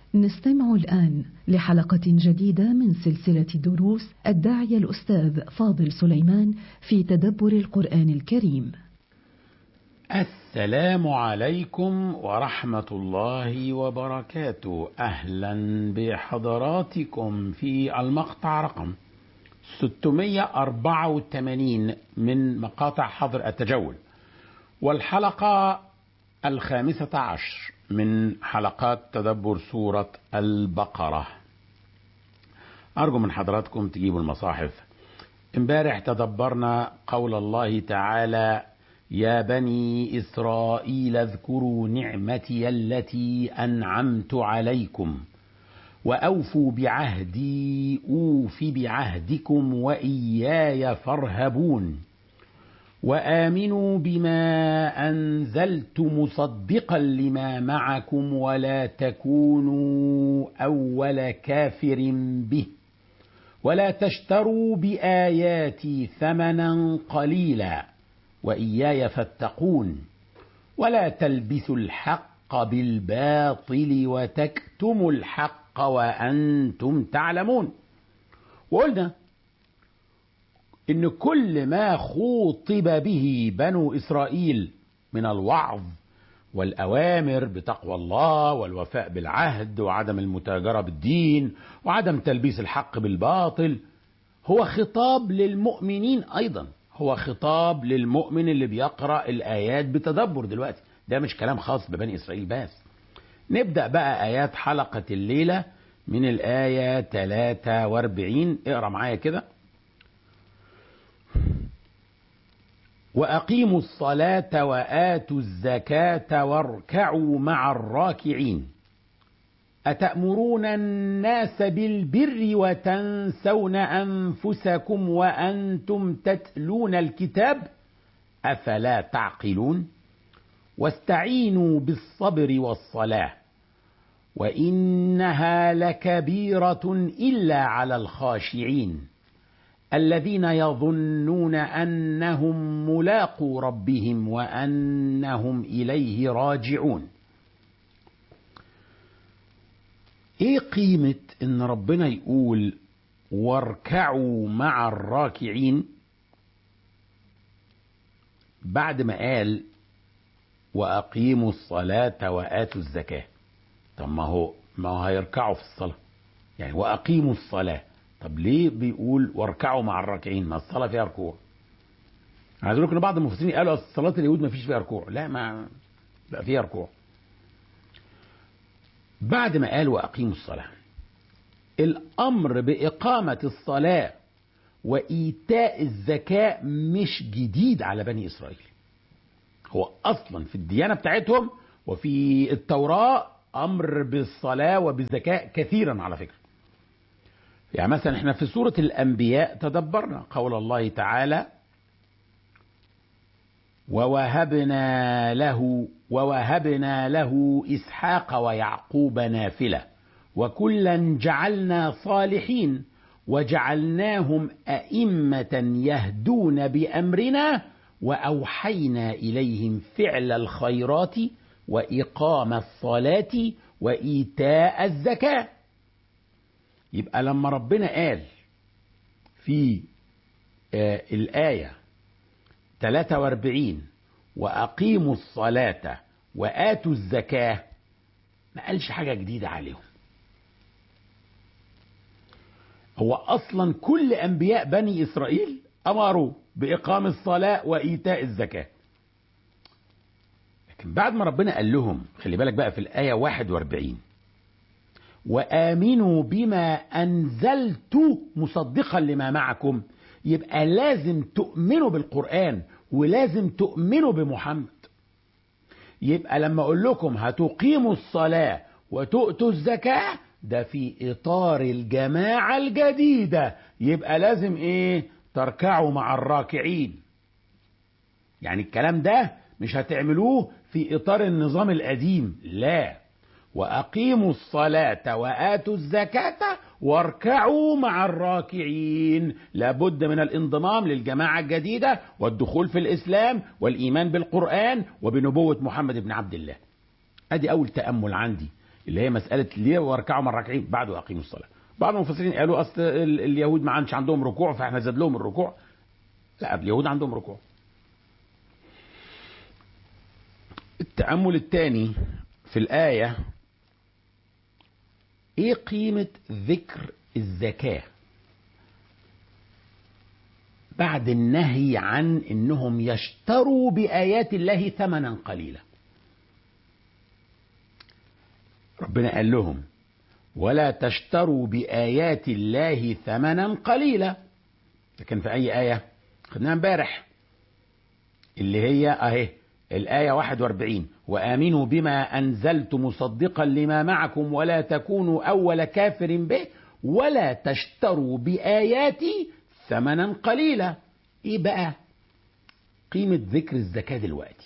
نستمع الآن لحلقة جديدة من سلسلة دروس الداعية الأستاذ فاضل سليمان في تدبر القرآن الكريم. السلام عليكم ورحمة الله وبركاته أهلا بحضراتكم في المقطع رقم 684 من مقاطع حظر التجول والحلقة الخامسة عشر من حلقات تدبر سورة البقرة أرجو من حضراتكم تجيبوا المصاحف امبارح تدبرنا قول الله تعالى يا بني إسرائيل اذكروا نعمتي التي أنعمت عليكم وأوفوا بعهدي أوف بعهدكم وإياي فارهبون وامنوا بما انزلت مصدقا لما معكم ولا تكونوا اول كافر به ولا تشتروا باياتي ثمنا قليلا واياي فاتقون ولا تلبسوا الحق بالباطل وتكتموا الحق وانتم تعلمون وقلنا ان كل ما خوطب به بنو اسرائيل من الوعظ والاوامر بتقوى الله والوفاء بالعهد وعدم المتاجره بالدين وعدم تلبيس الحق بالباطل هو خطاب للمؤمنين ايضا هو خطاب للمؤمن اللي بيقرا الايات بتدبر دلوقتي ده مش كلام خاص ببني اسرائيل بس نبدا بقى ايات حلقه الليله من الايه 43 اقرا معايا كده واقيموا الصلاه واتوا الزكاه واركعوا مع الراكعين اتامرون الناس بالبر وتنسون انفسكم وانتم تتلون الكتاب افلا تعقلون واستعينوا بالصبر والصلاه وانها لكبيره الا على الخاشعين الذين يظنون انهم ملاقو ربهم وانهم اليه راجعون ايه قيمه ان ربنا يقول واركعوا مع الراكعين بعد ما قال واقيموا الصلاه واتوا الزكاه طب ما هو ما هو هيركعوا في الصلاه يعني واقيموا الصلاه طب ليه بيقول واركعوا مع الراكعين ما الصلاه فيها ركوع عايز اقول لكم ان بعض المفسرين قالوا صلاه اليهود ما فيش فيها ركوع لا ما بقى فيها ركوع بعد ما قال واقيموا الصلاه الامر باقامه الصلاه وايتاء الزكاه مش جديد على بني اسرائيل هو اصلا في الديانه بتاعتهم وفي التوراه امر بالصلاه وبالزكاه كثيرا على فكره يعني مثلا احنا في سورة الأنبياء تدبرنا قول الله تعالى ووهبنا له ووهبنا له إسحاق ويعقوب نافلة وكلا جعلنا صالحين وجعلناهم أئمة يهدون بأمرنا وأوحينا إليهم فعل الخيرات وإقام الصلاة وإيتاء الزكاة يبقى لما ربنا قال في آه الآية 43 وأقيموا الصلاة وآتوا الزكاة ما قالش حاجة جديدة عليهم هو أصلا كل أنبياء بني إسرائيل أمروا بإقام الصلاة وإيتاء الزكاة لكن بعد ما ربنا قال لهم خلي بالك بقى في الآية 41 وامنوا بما انزلت مصدقا لما معكم يبقى لازم تؤمنوا بالقران ولازم تؤمنوا بمحمد يبقى لما اقول لكم هتقيموا الصلاه وتؤتوا الزكاه ده في اطار الجماعه الجديده يبقى لازم ايه تركعوا مع الراكعين يعني الكلام ده مش هتعملوه في اطار النظام القديم لا واقيموا الصلاه واتوا الزكاه واركعوا مع الراكعين لابد من الانضمام للجماعه الجديده والدخول في الاسلام والايمان بالقران وبنبوه محمد بن عبد الله ادي اول تامل عندي اللي هي مساله ليه واركعوا مع الراكعين بعد واقيموا الصلاه بعض المفسرين قالوا اصل ال- اليهود ما عادش عندهم ركوع فاحنا زاد لهم الركوع لا اليهود عندهم ركوع التامل الثاني في الايه ايه قيمه ذكر الزكاه بعد النهي عن انهم يشتروا بايات الله ثمنا قليلا ربنا قال لهم ولا تشتروا بايات الله ثمنا قليلا لكن في اي ايه خدناها امبارح اللي هي اهي الآية 41 وآمنوا بما أنزلت مصدقا لما معكم ولا تكونوا أول كافر به ولا تشتروا بآياتي ثمنا قليلا إيه بقى قيمة ذكر الزكاة دلوقتي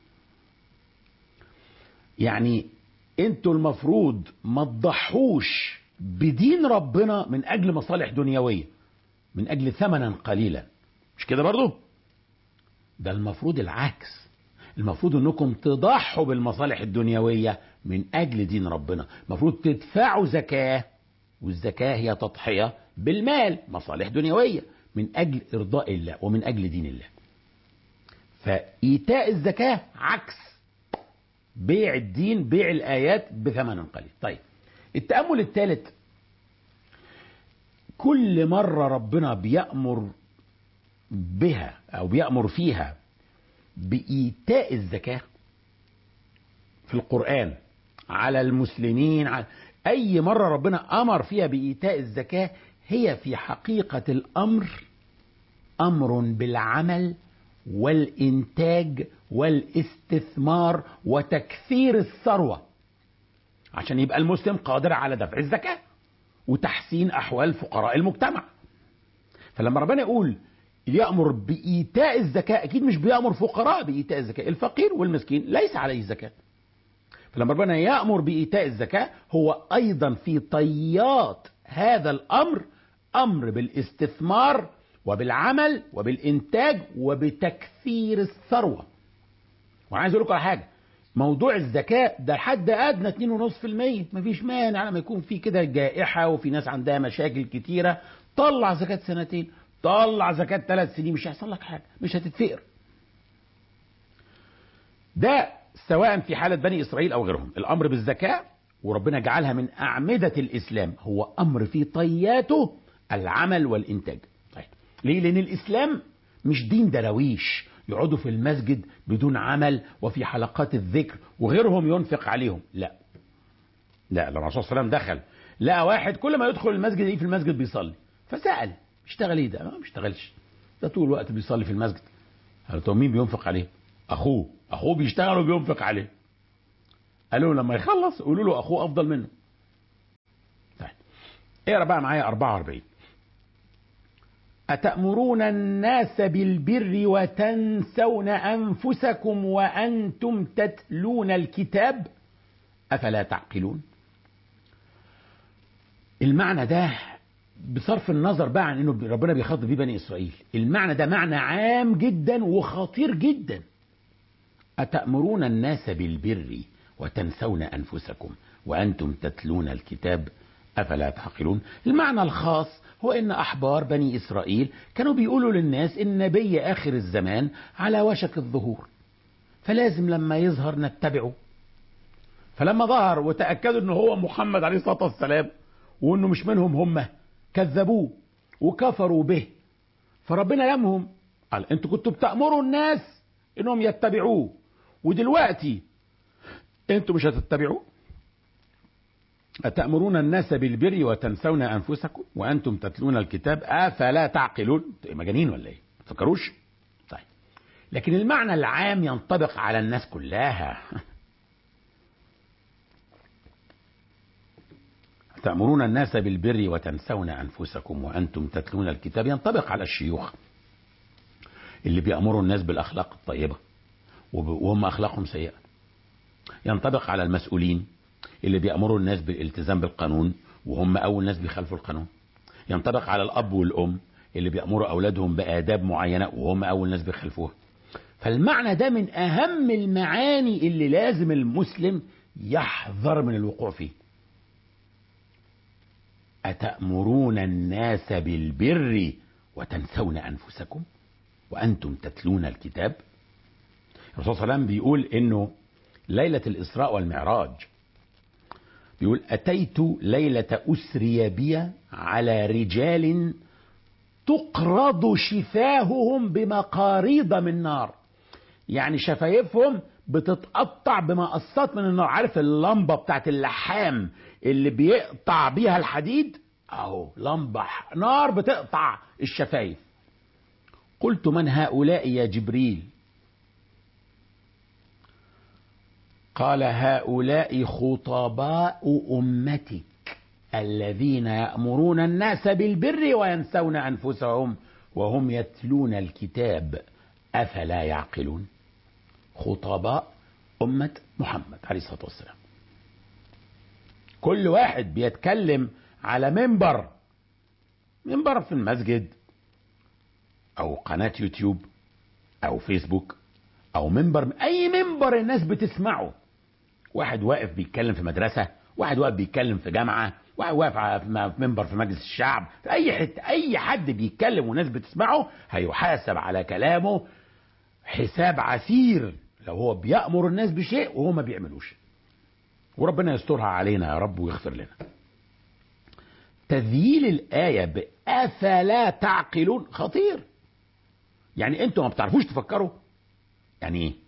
يعني انتوا المفروض ما تضحوش بدين ربنا من أجل مصالح دنيوية من أجل ثمنا قليلا مش كده برضو ده المفروض العكس المفروض انكم تضحوا بالمصالح الدنيوية من اجل دين ربنا المفروض تدفعوا زكاة والزكاة هي تضحية بالمال مصالح دنيوية من اجل ارضاء الله ومن اجل دين الله فايتاء الزكاة عكس بيع الدين بيع الايات بثمن قليل طيب التأمل الثالث كل مرة ربنا بيأمر بها او بيأمر فيها بإيتاء الزكاة في القرآن على المسلمين على أي مرة ربنا أمر فيها بإيتاء الزكاة هي في حقيقة الأمر أمر بالعمل والإنتاج والاستثمار وتكثير الثروة عشان يبقى المسلم قادر على دفع الزكاة وتحسين أحوال فقراء المجتمع فلما ربنا يقول يأمر بإيتاء الزكاة أكيد مش بيأمر فقراء بإيتاء الزكاة الفقير والمسكين ليس عليه زكاة فلما ربنا يأمر بإيتاء الزكاة هو أيضا في طيات هذا الأمر أمر بالاستثمار وبالعمل وبالإنتاج وبتكثير الثروة وأنا عايز أقول لكم على حاجة موضوع الزكاة ده حد أدنى 2.5% مفيش مانع لما يكون في كده جائحة وفي ناس عندها مشاكل كتيرة طلع زكاة سنتين طلع زكاة ثلاث سنين مش هيحصل لك حاجة مش هتتفقر ده سواء في حالة بني إسرائيل أو غيرهم الأمر بالزكاة وربنا جعلها من أعمدة الإسلام هو أمر في طياته العمل والإنتاج طيب. ليه؟ لأن الإسلام مش دين درويش يقعدوا في المسجد بدون عمل وفي حلقات الذكر وغيرهم ينفق عليهم لا لا لما الرسول صلى الله عليه وسلم دخل لقى واحد كل ما يدخل المسجد يلاقيه في المسجد بيصلي فسأل اشتغل ايه ده؟ ما بيشتغلش ده طول الوقت بيصلي في المسجد قال له مين بينفق عليه؟ اخوه اخوه بيشتغل وبينفق عليه قالوا لما يخلص قولوا له اخوه افضل منه طيب اقرا بقى معايا 44 أتأمرون الناس بالبر وتنسون أنفسكم وأنتم تتلون الكتاب أفلا تعقلون المعنى ده بصرف النظر بقى عن انه ربنا بيخاطب بيه بني اسرائيل المعنى ده معنى عام جدا وخطير جدا اتامرون الناس بالبر وتنسون انفسكم وانتم تتلون الكتاب افلا تعقلون المعنى الخاص هو ان احبار بني اسرائيل كانوا بيقولوا للناس ان نبي اخر الزمان على وشك الظهور فلازم لما يظهر نتبعه فلما ظهر وتاكدوا ان هو محمد عليه الصلاه والسلام وانه مش منهم هم كذبوه وكفروا به فربنا لمهم قال انتوا كنتوا بتأمروا الناس انهم يتبعوه ودلوقتي انتوا مش هتتبعوه أتأمرون الناس بالبر وتنسون أنفسكم وأنتم تتلون الكتاب أفلا تعقلون مجانين ولا إيه؟ تفكروش؟ طيب لكن المعنى العام ينطبق على الناس كلها تأمرون الناس بالبر وتنسون أنفسكم وأنتم تتلون الكتاب ينطبق على الشيوخ اللي بيأمروا الناس بالأخلاق الطيبة وهم أخلاقهم سيئة ينطبق على المسؤولين اللي بيأمروا الناس بالالتزام بالقانون وهم أول ناس بيخالفوا القانون ينطبق على الأب والأم اللي بيأمروا أولادهم بآداب معينة وهم أول ناس بيخالفوها فالمعنى ده من أهم المعاني اللي لازم المسلم يحذر من الوقوع فيه أتأمرون الناس بالبر وتنسون أنفسكم وأنتم تتلون الكتاب الرسول صلى الله عليه وسلم بيقول إنه ليلة الإسراء والمعراج بيقول أتيت ليلة أسري بي على رجال تقرض شفاههم بمقاريض من نار يعني شفايفهم بتتقطع بمقصات من النار عارف اللمبة بتاعت اللحام اللي بيقطع بيها الحديد اهو لمبة نار بتقطع الشفايف قلت من هؤلاء يا جبريل قال هؤلاء خطباء امتك الذين يامرون الناس بالبر وينسون انفسهم وهم يتلون الكتاب افلا يعقلون خطباء امه محمد عليه الصلاه والسلام كل واحد بيتكلم على منبر منبر في المسجد او قناه يوتيوب او فيسبوك او منبر اي منبر الناس بتسمعه واحد واقف بيتكلم في مدرسه واحد واقف بيتكلم في جامعه واحد واقف على منبر في مجلس الشعب في اي حته اي حد بيتكلم والناس بتسمعه هيحاسب على كلامه حساب عسير لو هو بيأمر الناس بشيء وهو ما بيعملوش وربنا يسترها علينا يا رب ويغفر لنا تذييل الآية بأفلا تعقلون خطير يعني انتوا ما بتعرفوش تفكروا يعني ايه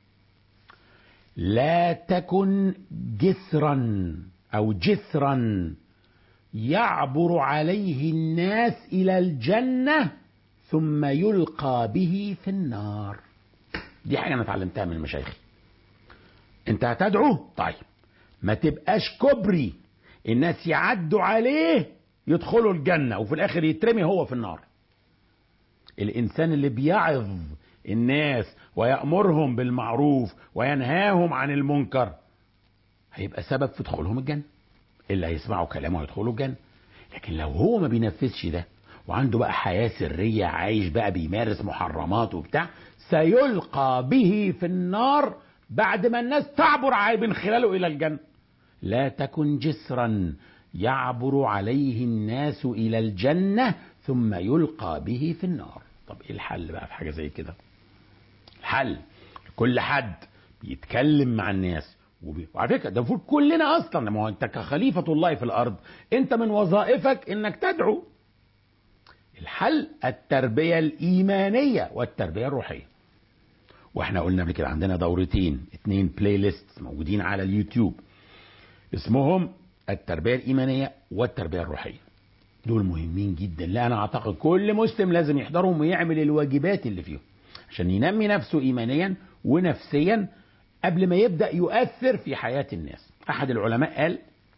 لا تكن جسرا او جسرا يعبر عليه الناس الى الجنه ثم يلقى به في النار دي حاجه انا اتعلمتها من مشايخي انت هتدعو طيب ما تبقاش كبري الناس يعدوا عليه يدخلوا الجنه وفي الاخر يترمي هو في النار الانسان اللي بيعظ الناس ويأمرهم بالمعروف وينهاهم عن المنكر هيبقى سبب في دخولهم الجنة اللي هيسمعوا كلامه هيدخلوا الجنة لكن لو هو ما بينفذش ده وعنده بقى حياة سرية عايش بقى بيمارس محرمات وبتاع سيلقى به في النار بعد ما الناس تعبر من خلاله إلى الجنة لا تكن جسرا يعبر عليه الناس إلى الجنة ثم يلقى به في النار طب ايه الحل بقى في حاجة زي كده الحل كل حد بيتكلم مع الناس وبي... وعلى فكره ده المفروض كلنا اصلا ما هو انت كخليفه الله في الارض انت من وظائفك انك تدعو الحل التربيه الايمانيه والتربيه الروحيه واحنا قلنا قبل كده عندنا دورتين اتنين بلاي ليست موجودين على اليوتيوب اسمهم التربيه الايمانيه والتربيه الروحيه دول مهمين جدا لا انا اعتقد كل مسلم لازم يحضرهم ويعمل الواجبات اللي فيهم عشان ينمي نفسه ايمانيا ونفسيا قبل ما يبدا يؤثر في حياه الناس احد العلماء قال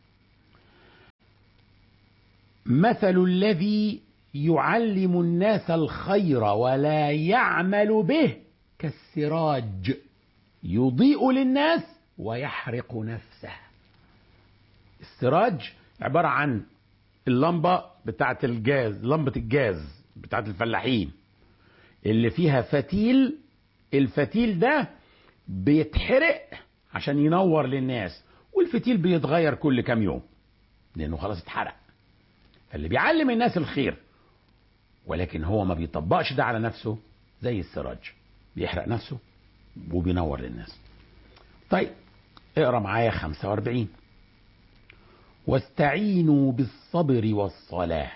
مثل الذي يعلم الناس الخير ولا يعمل به كالسراج يضيء للناس ويحرق نفسه السراج عباره عن اللمبه بتاعه الجاز لمبه الجاز بتاعه الفلاحين اللي فيها فتيل الفتيل ده بيتحرق عشان ينور للناس والفتيل بيتغير كل كام يوم لانه خلاص اتحرق فاللي بيعلم الناس الخير ولكن هو ما بيطبقش ده على نفسه زي السراج بيحرق نفسه وبينور للناس طيب اقرا معايا 45 واستعينوا بالصبر والصلاه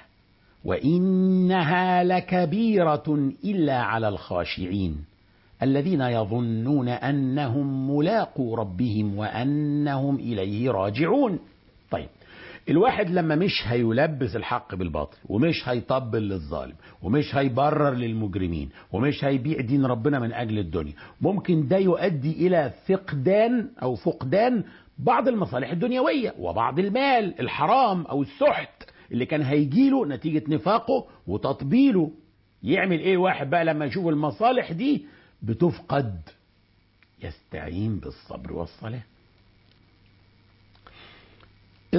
وانها لكبيره الا على الخاشعين الذين يظنون انهم ملاقو ربهم وانهم اليه راجعون طيب الواحد لما مش هيلبس الحق بالباطل ومش هيطبل للظالم ومش هيبرر للمجرمين ومش هيبيع دين ربنا من اجل الدنيا ممكن ده يؤدي الى فقدان او فقدان بعض المصالح الدنيويه وبعض المال الحرام او السحت اللي كان هيجيله نتيجه نفاقه وتطبيله يعمل ايه واحد بقى لما يشوف المصالح دي بتفقد يستعين بالصبر والصلاه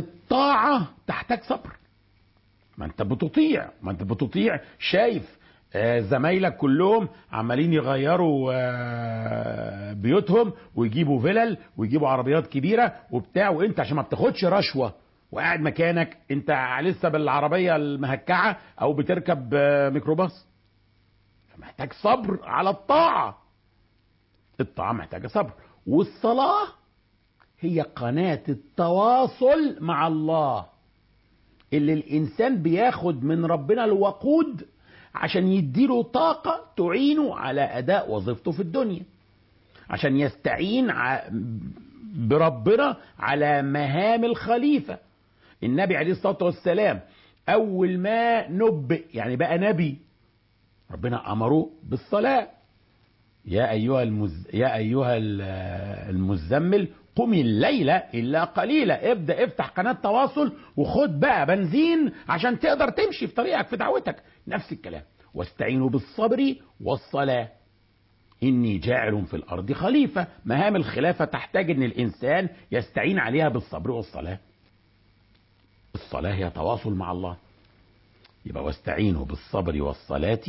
الطاعة تحتاج صبر ما انت بتطيع ما انت بتطيع شايف آه، زمايلك كلهم عمالين يغيروا آه، بيوتهم ويجيبوا فلل ويجيبوا عربيات كبيره وبتاع وانت عشان ما بتاخدش رشوه وقاعد مكانك انت لسه بالعربيه المهكعه او بتركب آه، ميكروباص محتاج صبر على الطاعه الطاعه محتاجه صبر والصلاه هي قناه التواصل مع الله اللي الانسان بياخد من ربنا الوقود عشان يديله طاقة تعينه على أداء وظيفته في الدنيا عشان يستعين ع- بربنا على مهام الخليفة النبي عليه الصلاة والسلام أول ما نبئ يعني بقى نبي ربنا أمره بالصلاة يا أيها المز... يا أيها ال- المزمل قم الليل إلا قليلا ابدأ افتح قناة تواصل وخد بقى بنزين عشان تقدر تمشي في طريقك في دعوتك نفس الكلام واستعينوا بالصبر والصلاة إني جاعل في الأرض خليفة مهام الخلافة تحتاج أن الإنسان يستعين عليها بالصبر والصلاة الصلاة هي تواصل مع الله يبقى واستعينوا بالصبر والصلاة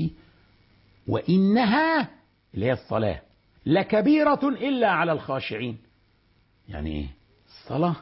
وإنها اللي هي الصلاة لكبيرة إلا على الخاشعين يعني إيه الصلاة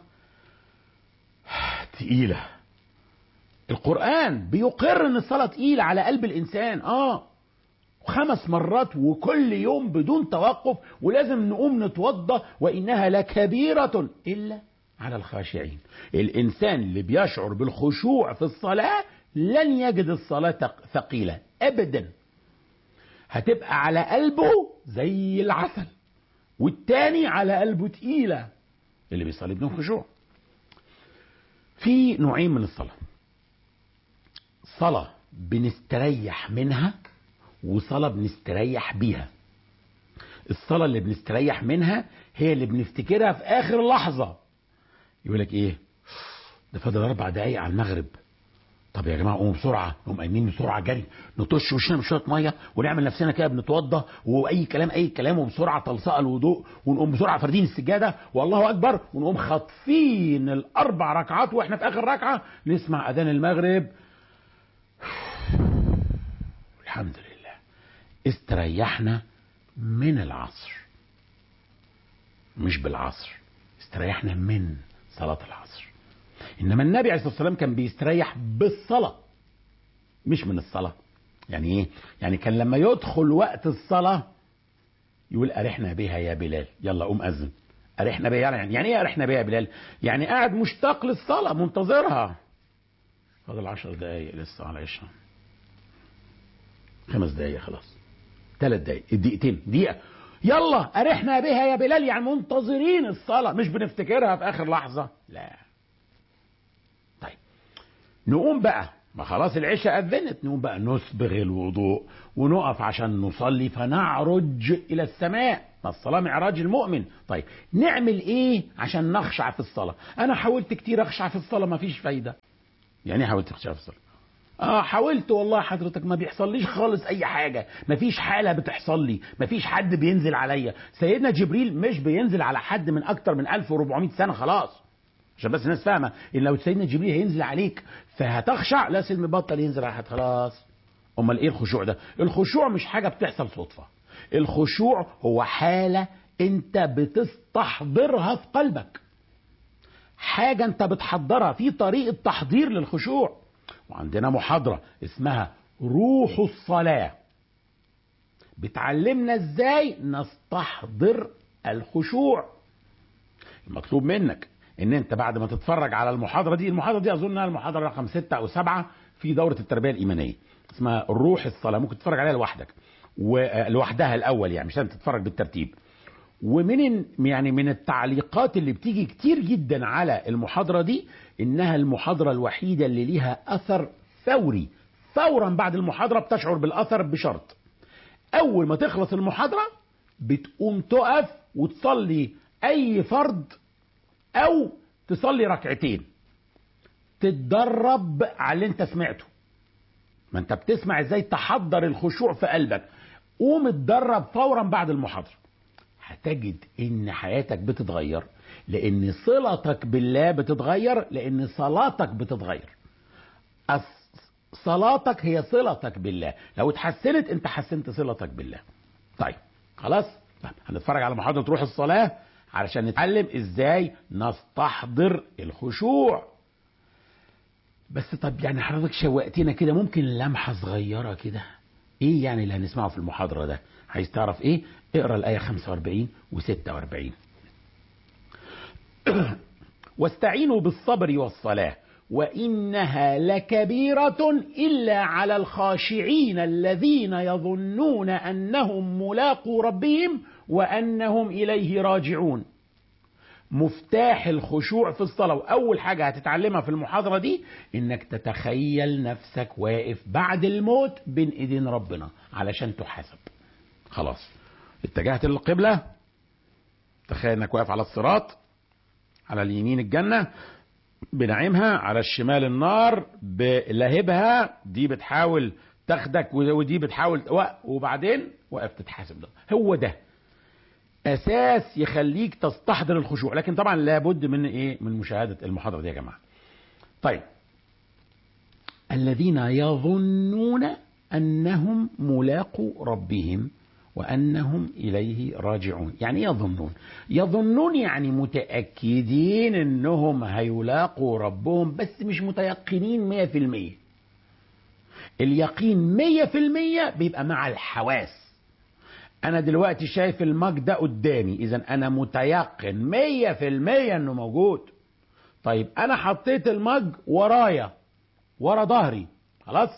تقيلة القرآن بيقر ان الصلاة تقيلة على قلب الانسان اه خمس مرات وكل يوم بدون توقف ولازم نقوم نتوضى وانها لكبيرة الا على الخاشعين الانسان اللي بيشعر بالخشوع في الصلاة لن يجد الصلاة تق- ثقيلة ابدا هتبقى على قلبه زي العسل والتاني على قلبه تقيلة اللي بيصلي بدون خشوع في نوعين من الصلاه صلاة بنستريح منها وصلاة بنستريح بيها الصلاة اللي بنستريح منها هي اللي بنفتكرها في آخر لحظة يقول لك إيه ده فاضل أربع دقايق على المغرب طب يا جماعة قوموا بسرعة نقوم قايمين بسرعة جري نطش وشنا بشوية مية ونعمل نفسنا كده بنتوضى وأي كلام أي كلام وبسرعة تلصق الوضوء ونقوم بسرعة فاردين السجادة والله أكبر ونقوم خاطفين الأربع ركعات وإحنا في آخر ركعة نسمع أذان المغرب الحمد لله استريحنا من العصر مش بالعصر استريحنا من صلاة العصر إنما النبي عليه الصلاة والسلام كان بيستريح بالصلاة مش من الصلاة يعني إيه؟ يعني كان لما يدخل وقت الصلاة يقول أرحنا بها يا بلال يلا قوم أذن أرحنا بها يعني يعني إيه أرحنا بها يا بلال يعني قاعد مشتاق للصلاة منتظرها فاضل عشر دقايق لسه على العشاء خمس دقايق خلاص ثلاث دقايق الدقيقتين دقيقة يلا أرحنا بها يا بلال يعني منتظرين الصلاة مش بنفتكرها في آخر لحظة لا طيب نقوم بقى ما خلاص العشاء أذنت نقوم بقى نسبغ الوضوء ونقف عشان نصلي فنعرج إلى السماء ما الصلاة معراج المؤمن طيب نعمل إيه عشان نخشع في الصلاة أنا حاولت كتير أخشع في الصلاة ما فيش فايدة يعني ايه حاولت أخشع في الصلاة اه حاولت والله حضرتك ما بيحصليش خالص اي حاجة مفيش حالة بتحصل لي مفيش حد بينزل عليا سيدنا جبريل مش بينزل على حد من اكتر من 1400 سنة خلاص عشان بس الناس فاهمة ان لو سيدنا جبريل هينزل عليك فهتخشع لا سلم بطل ينزل على حد خلاص امال ايه الخشوع ده الخشوع مش حاجة بتحصل صدفة الخشوع هو حالة انت بتستحضرها في قلبك حاجة انت بتحضرها في طريقة تحضير للخشوع وعندنا محاضرة اسمها روح الصلاة بتعلمنا ازاي نستحضر الخشوع المطلوب منك ان انت بعد ما تتفرج على المحاضرة دي المحاضرة دي اظن انها المحاضرة رقم ستة او سبعة في دورة التربية الايمانية اسمها روح الصلاة ممكن تتفرج عليها لوحدك ولوحدها الاول يعني مش لازم تتفرج بالترتيب ومن يعني من التعليقات اللي بتيجي كتير جدا على المحاضرة دي انها المحاضرة الوحيدة اللي ليها اثر فوري فورا بعد المحاضرة بتشعر بالاثر بشرط اول ما تخلص المحاضرة بتقوم تقف وتصلي اي فرض او تصلي ركعتين تتدرب على اللي انت سمعته ما انت بتسمع ازاي تحضر الخشوع في قلبك قوم اتدرب فورا بعد المحاضرة هتجد ان حياتك بتتغير لان صلتك بالله بتتغير لان صلاتك بتتغير صلاتك هي صلتك بالله لو اتحسنت انت حسنت صلتك بالله طيب خلاص طيب هنتفرج على محاضرة روح الصلاة علشان نتعلم ازاي نستحضر الخشوع بس طب يعني حضرتك شوقتنا كده ممكن لمحة صغيرة كده ايه يعني اللي هنسمعه في المحاضرة ده عايز تعرف ايه اقرا الآية 45 و46 واستعينوا بالصبر والصلاة وإنها لكبيرة إلا على الخاشعين الذين يظنون أنهم ملاقو ربهم وأنهم إليه راجعون مفتاح الخشوع في الصلاة وأول حاجة هتتعلمها في المحاضرة دي إنك تتخيل نفسك واقف بعد الموت بين إيدين ربنا علشان تحاسب خلاص اتجهت للقبلة تخيل إنك واقف على الصراط على اليمين الجنة بنعيمها على الشمال النار بلهبها دي بتحاول تاخدك ودي بتحاول وبعدين واقف تتحاسب ده هو ده اساس يخليك تستحضر الخشوع لكن طبعا لابد من ايه من مشاهده المحاضره دي يا جماعه طيب الذين يظنون انهم ملاقو ربهم وانهم اليه راجعون يعني يظنون يظنون يعني متاكدين انهم هيلاقوا ربهم بس مش متيقنين مية في المية اليقين مية في المية بيبقى مع الحواس انا دلوقتي شايف المج ده قدامي اذا انا متيقن مية في المية انه موجود طيب انا حطيت المج ورايا ورا ظهري خلاص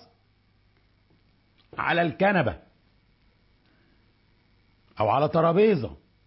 على الكنبه او على ترابيزه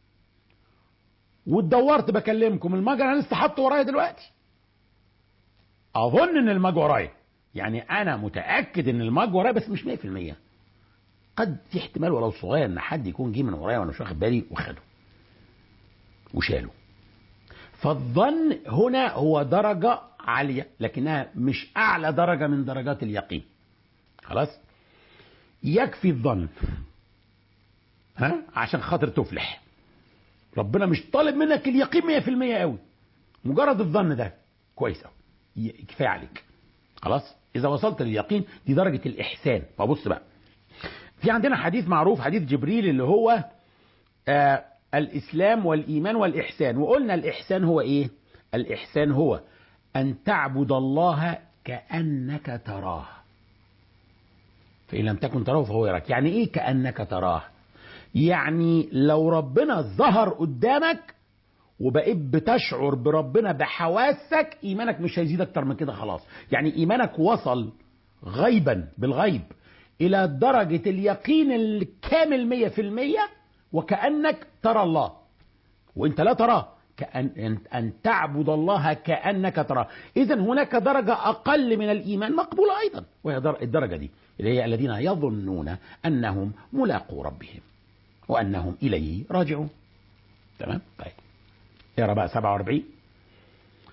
واتدورت بكلمكم المج انا لسه حاطه ورايا دلوقتي اظن ان المج ورايا يعني انا متاكد ان المج ورايا بس مش 100% قد في احتمال ولو صغير ان حد يكون جه من ورايا وانا مش واخد بالي وخده وشاله فالظن هنا هو درجة عالية لكنها مش أعلى درجة من درجات اليقين خلاص يكفي الظن ها عشان خاطر تفلح ربنا مش طالب منك اليقين 100% قوي مجرد الظن ده كويس قوي كفايه عليك خلاص اذا وصلت لليقين دي درجه الاحسان فبص بقى في عندنا حديث معروف حديث جبريل اللي هو آه الاسلام والايمان والاحسان وقلنا الاحسان هو ايه الاحسان هو ان تعبد الله كانك تراه فان لم تكن تراه فهو يراك يعني ايه كانك تراه يعني لو ربنا ظهر قدامك وبقيت بتشعر بربنا بحواسك ايمانك مش هيزيد اكتر من كده خلاص يعني ايمانك وصل غيبا بالغيب الى درجة اليقين الكامل مية في المية وكأنك ترى الله وانت لا تراه كأن أن تعبد الله كأنك تراه إذا هناك درجة أقل من الإيمان مقبولة أيضا وهي الدرجة دي اللي هي الذين يظنون أنهم ملاقو ربهم وأنهم إليه راجعون تمام طيب اقرا بقى 47